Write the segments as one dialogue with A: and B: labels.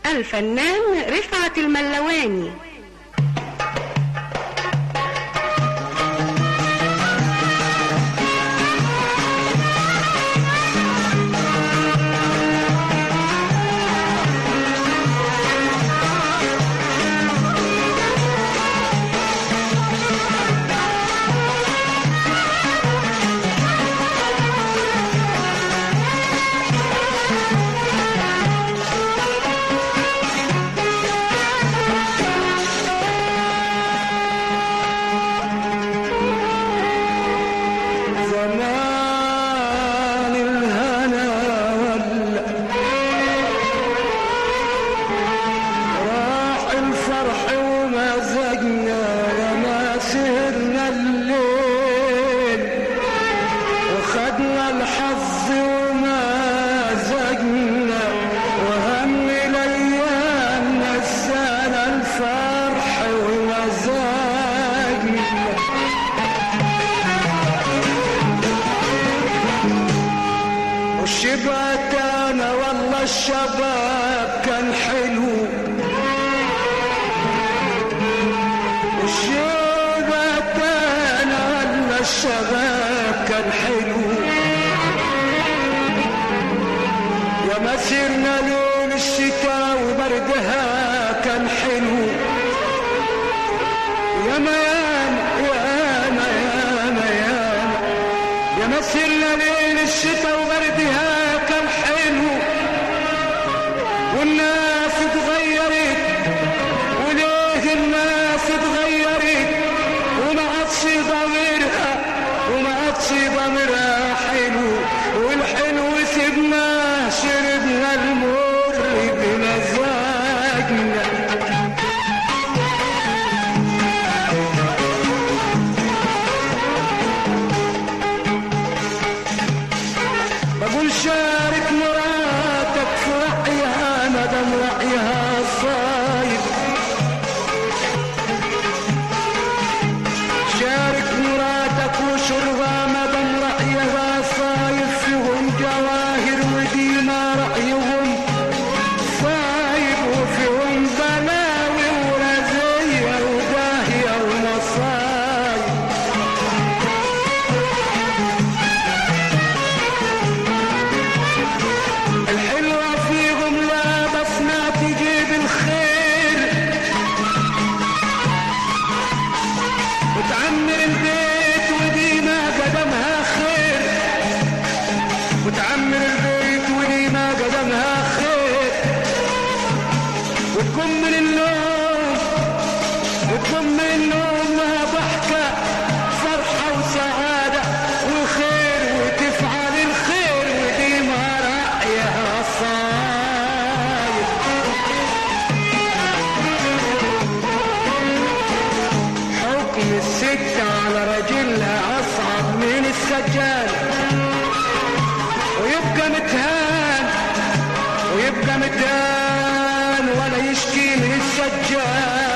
A: الفنان رفعت الملواني
B: زمان الهنا ولا راح الفرح ومزجنا لما سهرنا الليل وخدنا الحظ وما زجنا وهم الايام نسانا الفرح ومزاجنا والشبات انا والله الشباب كان حلو والشبات انا والله الشباب كان حلو يا ما سيرنا لون الشتاء وبردها كان حلو يا ما يا ما يا ما يا ما يا ما سيرنا ليل الشتاء وبردها كان حلو والناس اتغيرت وليه الناس اتغيرت وما عادش ضميرها وما عادش ضميرها حلو والحلو سيبناه شربنا المر بمزاجنا بقول شارك مراتك في رأيها مدام رأيها صايب شارك مراتك وشربها مدام رأيها صايب فيهم جواهر وديما رأيهم صايب وفيهم بلاوي ورزية وداهية ومصايب الحلوة فيهم لا بس ما تجيب الخير وتعمر البيت وديما قدمها خير وتعمر البيت وديما قدمها خير وتقوم من النوم وتقوم من النوم ما ضحكة فرحة وسعادة وخير وتفعل الخير وديما رأيها صاير حكم الست على رجلها أصعب من السجان ويبقى متهان ويبقى متهان ولا يشكي من السجان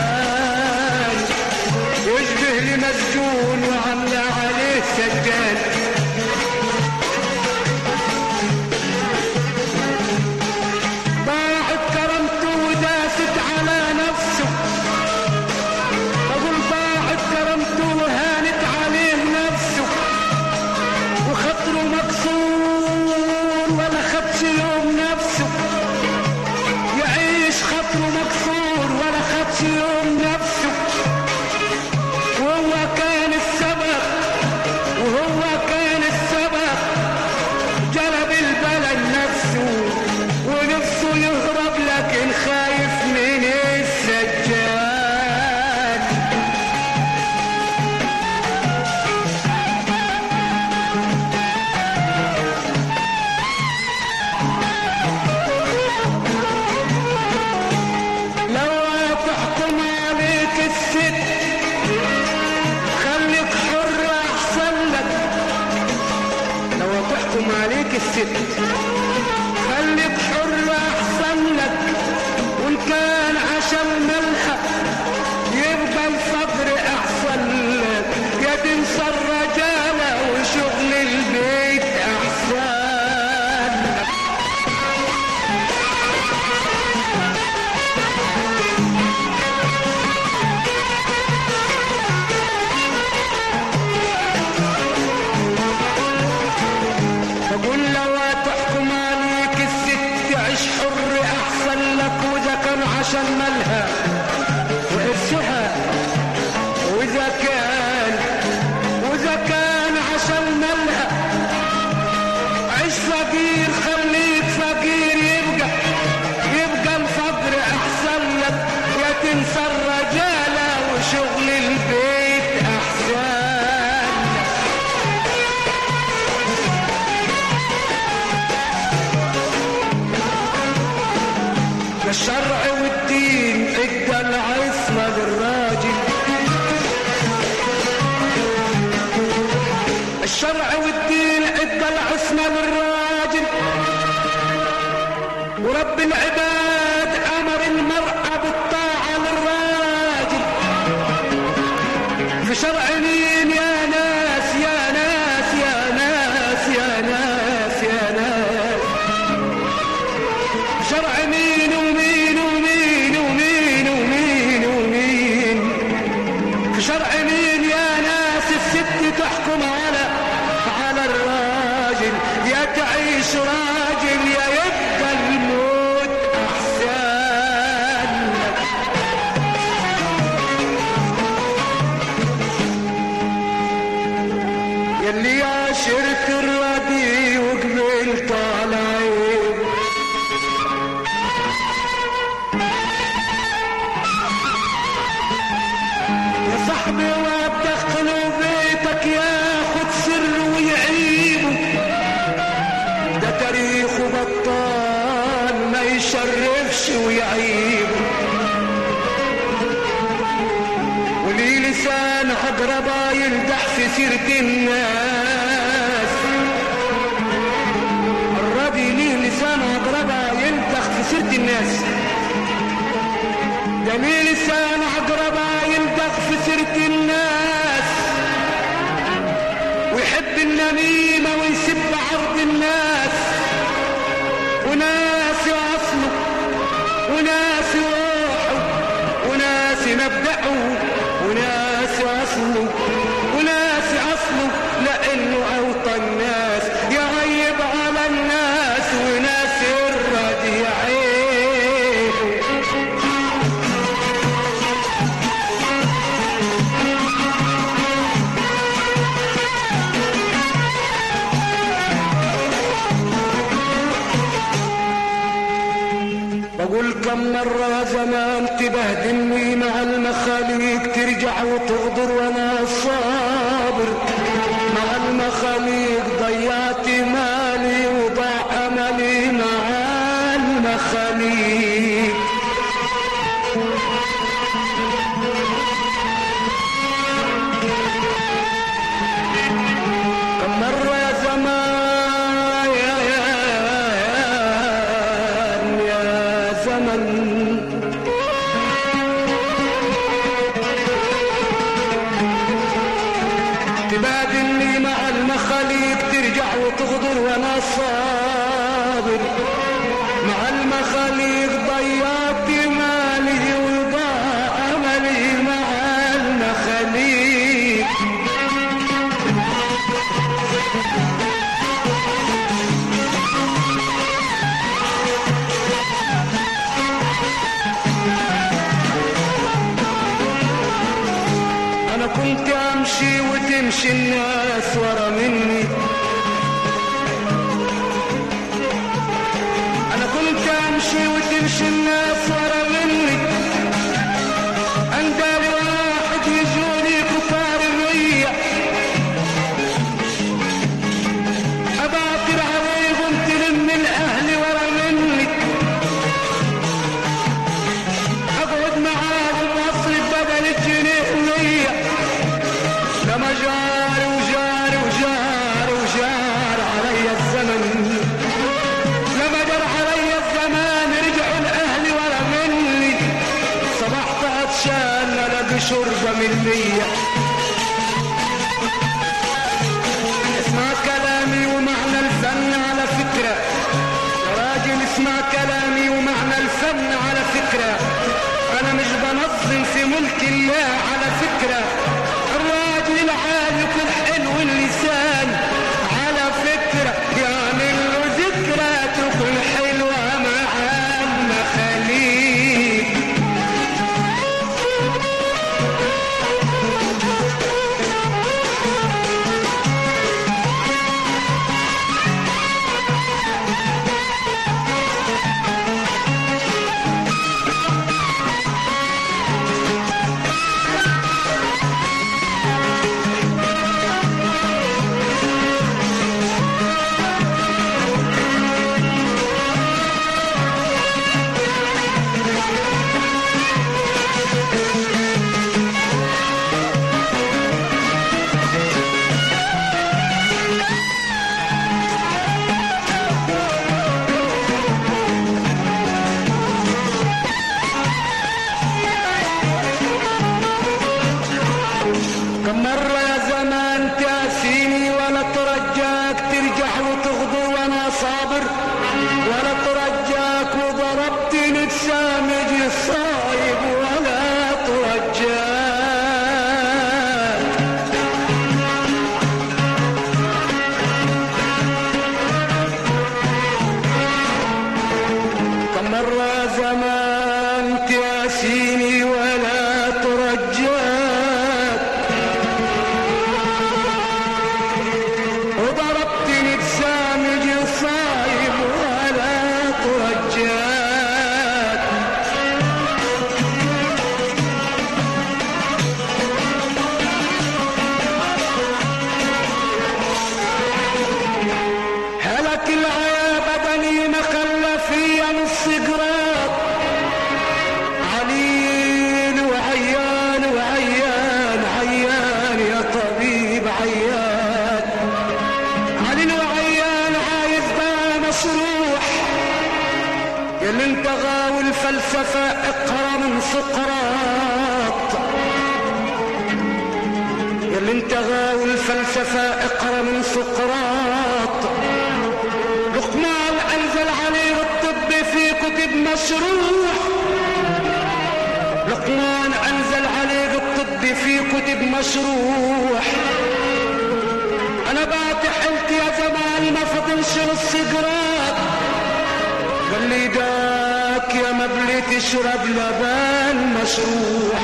B: يشبه لمسجون وعمل عليه سجان باعت كرمته وداست على نفسه أقول باعت كرمته وهانت عليه نفسه وخطره مكسور ولا خدش يوم نفسه يعيش خطره مكسور ولا خدش يوم نفسه وهو كان السبب وهو كان السبب جلب البلد نفسه ونفسه يهرب لكن خايف من السجاد لو تحكم عليك الست خليك حر احسن لك لو تحكم عليك الست خليك حر احسن لك وان كان عشان ملحق يبقى الفقر احسن لك يا تنسى الرجاله وشغل البيت احسن لك عشان مالها وقرشها وإذا كان وإذا كان عشان مالها عيش فقير خليك فقير يبقى يبقى الفقر أحسن لك يا تنسى الرجالة وشغل البيت أحسن لك ده الشرع والدين ادى العصمة للراجل الشرع والدين ادى العصمة للراجل ورب العباد امر المرأة بالطاعة للراجل في شرع مين يا ناس يا ناس يا ناس يا ناس يا ناس شرع مين ومين ومين ومين ومين ومين في شرع مين يا ناس الست تحكم على على الراجل يا تعيش راجل يا يبقى الموت احسن لك يلي عاشرت الردي وقبلت على عيب يا صاحبي وتدخلوا بيتك ياخد سر ويعيبه ده تاريخه بطال ما يشرفش ويعيبه وليه لسان عقربة يلدح في سيرة الناس الراجل ليه لسان عقربة يلدح في سيرة الناس ده ليه لسان عقربة يلدغ في سيرة الناس ويحب النميمة ويسب عرض الناس وناس أصله وناس روحه وناس مبدأه وناس أصله وناس أصله لأنه أوطى الناس يغيب على الناس وناس الرد يعيب بقول كم مرة زمان تبهدلني مع المخاليق ترجع وتغدر وانا صابر مع المخاليق ضيعت مالي وضاع املي مع المخاليق كم مرة يا زمان يا يا يا زمن تبادلني مع المخاليق ترجع وتغدر وانا صابر مع المخاليق ضيعت مالي وضاع املي مع المخاليق انا كنت امشي وتمشي الناس ورا مني انا كنت امشي وتمشي الناس ورا مني اندالي واحد يجوني كفار الرية اباطر عليهم تلم الاهل ورا مني اقعد معاهم واصرف بدل الجنيه ليا لما جار وجار وجار وجار علي الزمن لما جر علي الزمان رجعوا الاهل ورا مني صبحت عطشان الاقي شربة من ليا اسمع كلامي ومعنى الفن على فكرة يا راجل اسمع كلامي ومعنى الفن على فكرة انا مش بنظم في ملك الله على فكرة الراجل العالي يكون حلو اللسان على فكرة يعني له ذكرى تكون حلوة مع المخاليق يا زمان تياسيني ولا ترجاك وضربتني بسامج صايب ولا ترجاك هلك العيا بدني ما خلى فيا نص جراد عليل وعيان وعيان عيان يا طبيب عيان عليل وعيان عايز بقى مصروح يلي انت غاوي الفلسفة اقرا من سقراط يلي انت غاوي الفلسفة اقرا من سقراط لقمان انزل عليه الطب في كتب مشروح لقمان انزل عليه الطب في كتب مشروح انا بعت حلت يا زمان ما فضلش نص جراد قال لي داك يا مبلي تشرب لبان مشروح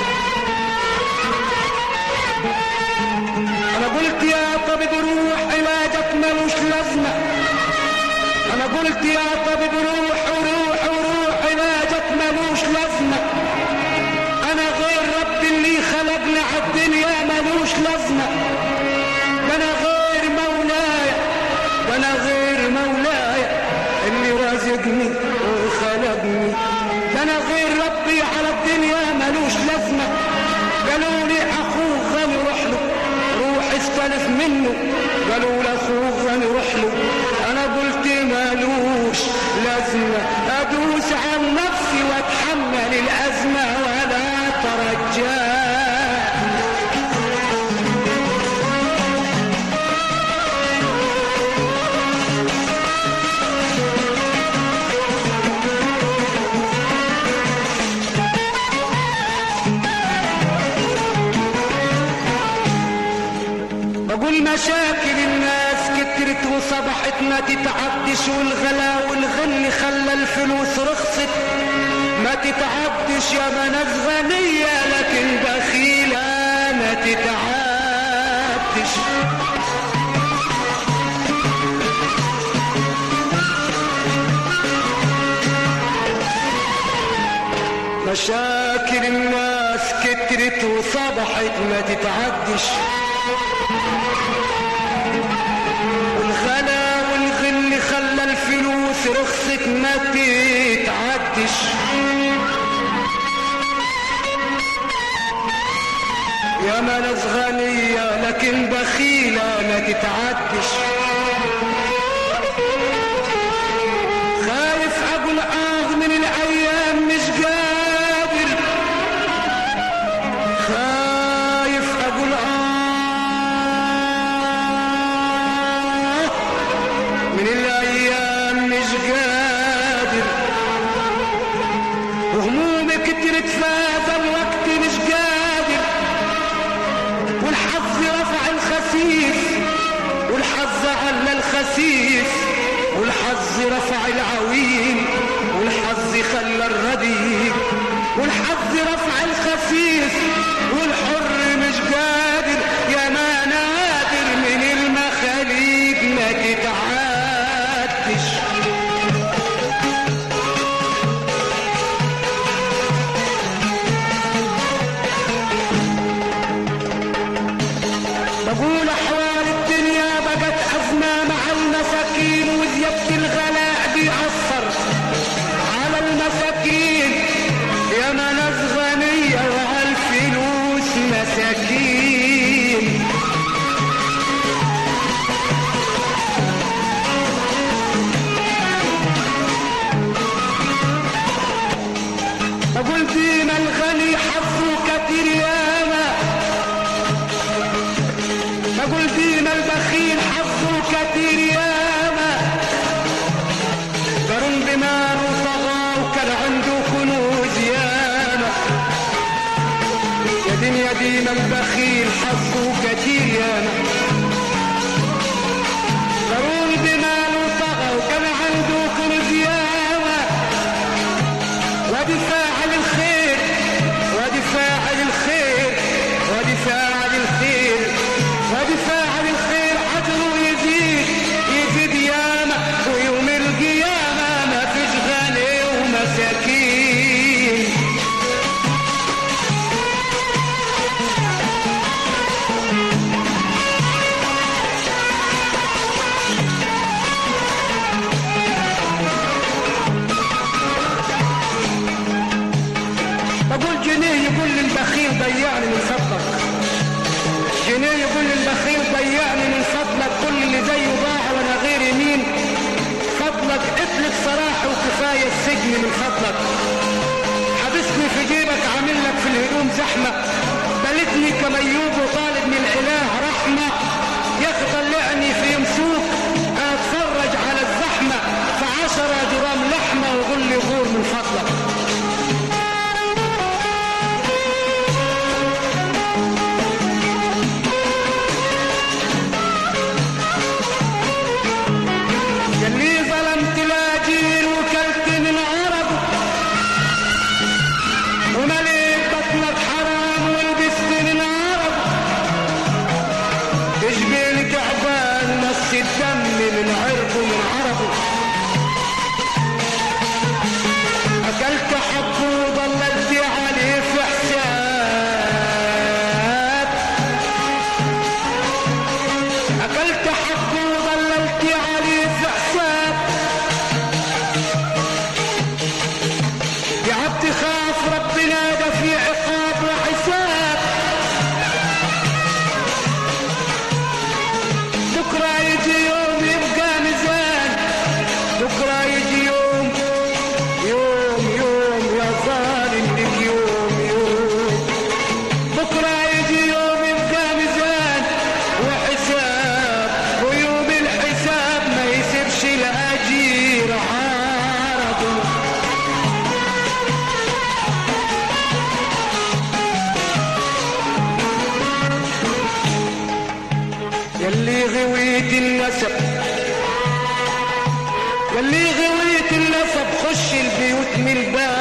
B: انا قلت يا طبيب روح علاجك ملوش لازمه انا قلت يا طبيب روح وروح وروح علاجك ملوش لازمه انا غير رب اللي خلقني عالدنيا ملوش لازمه ده انا غير مولاي ده انا غير مولاي اللي رازقني وخلقني ده انا غير ربي على الدنيا ملوش لازمه قالوا لي اخوك غني روح له روح استلف منه قالوا لاخوك غني روح له انا قلت مالوش لازمه ادوس عن نفسي واتحمل الازمه ولا ترجى بقول مشاكل الناس كترت وصبحت ما تتعدش والغلا والغل خلى الفلوس رخصت ما تتعدش يا ناس غنية لكن بخيلة ما تتعدش مشاكل الناس كترت وصبحت ما تتعدش والغلا والغل خلى الفلوس رخصت ما تتعدش يا ما ناس غنية لكن بخيلة ما تتعدش خايف اقول اه من الايام مش قادر خايف اقول اه من الايام مش قادر وهمومي كترت في هذا الوقت مش قادر والحظ رفع الخسيس والحظ على الخسيس والحظ رفع العويل والحظ خلى الرديء والحظ رفع الخسيس والحر مش قادر يا ما نادر من المخاليق ما تتعدش بقول احوال الدنيا بقت ازمه مع المساكين وزياده الغلاء بيأثر على المساكين يا ما ناس غنيه وهالفلوس مساكين بقول ديما الغني حظه كتير ياما بقول ديما البخيل حظه كتير ياما قارون بماله طغى وكان عنده كنوز ياما يا دين يا دين البخيل حظه كتير ياما قارون بماله طغى وكان عنده كنوز ياما وادي فاعل الخير وادي فاعل الخير وادي فاعل الخير وادي فاعل الخير عدله يزيد يزيد ياما ويوم القيامة ما فيش غني ومساكين بقول جنيه يقول للبخيل ضيعني من فضلك جنيه يقول للبخيل ضيعني من فضلك كل اللي زيه ضاع وانا غير يمين فضلك اطلق سراح وكفايه السجن من فضلك حبسني في جيبك عامل لك في الهدوم زحمه بلتني كميوب وطالب من الاله رحمه يا اخي طلعني في يمسوك اتفرج على الزحمه في عشرة جرام لحمه وقول لي غور من فضلك اللي ظلمت لاجين وكلت من عرب ومليت بطنك حرام ولبست من عرب تشبه تعبان نص الدم من عرق ومن عرب اكلت حب وضللت عليه في حساب أكلت حق وظللت عليه في حساب يا عبد خاف ربنا ده في عقاب وحساب بكرة يجي يوم يبقى ميزان بكرة يجي يوم يوم يوم يا ظالم لك يوم يوم بكرة يجي يوم يبقى ميزان وحساب ويوم الحساب ما يسيبش الأجير عارضه يلي غويت النسب يلي غويت النسب خش البيوت من الباب